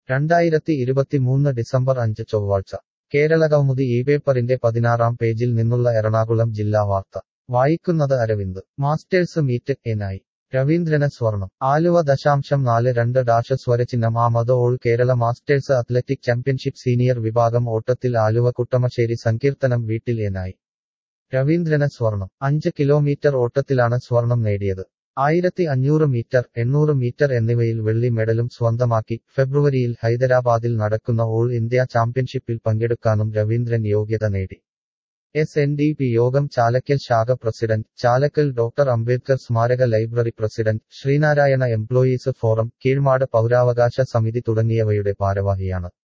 രണ്ടായിരത്തി ഇരുപത്തിമൂന്ന് ഡിസംബർ അഞ്ച് ചൊവ്വാഴ്ച കേരള കൗമുദി ഈ പേപ്പറിന്റെ പതിനാറാം പേജിൽ നിന്നുള്ള എറണാകുളം ജില്ലാ വാർത്ത വായിക്കുന്നത് അരവിന്ദ് മാസ്റ്റേഴ്സ് മീറ്റ് എനായി രവീന്ദ്രന് സ്വർണം ആലുവ ദശാംശം നാല് രണ്ട് ഡാഷ് സ്വരചിഹ്നം ആമത് all Kerala masters athletic championship senior വിഭാഗം ഓട്ടത്തിൽ ആലുവ കുട്ടമശ്ശേരി സങ്കീർത്തനം വീട്ടിൽ എനായി രവീന്ദ്രന് സ്വർണം അഞ്ച് കിലോമീറ്റർ ഓട്ടത്തിലാണ് സ്വർണം നേടിയത് ആയിരത്തി അഞ്ഞൂറ് മീറ്റർ എണ്ണൂറ് മീറ്റർ എന്നിവയിൽ വെള്ളി മെഡലും സ്വന്തമാക്കി ഫെബ്രുവരിയിൽ ഹൈദരാബാദിൽ നടക്കുന്ന ഓൾ ഇന്ത്യ ചാമ്പ്യൻഷിപ്പിൽ പങ്കെടുക്കാനും രവീന്ദ്രൻ യോഗ്യത നേടി എസ് എൻ ഡി പി യോഗം ചാലക്കൽ ശാഖ പ്രസിഡന്റ് ചാലക്കൽ ഡോക്ടർ അംബേദ്കർ സ്മാരക library president Sreenarayana employees forum Keezhmad പൗരാവകാശ സമിതി തുടങ്ങിയവയുടെ ഭാരവാഹിയാണ്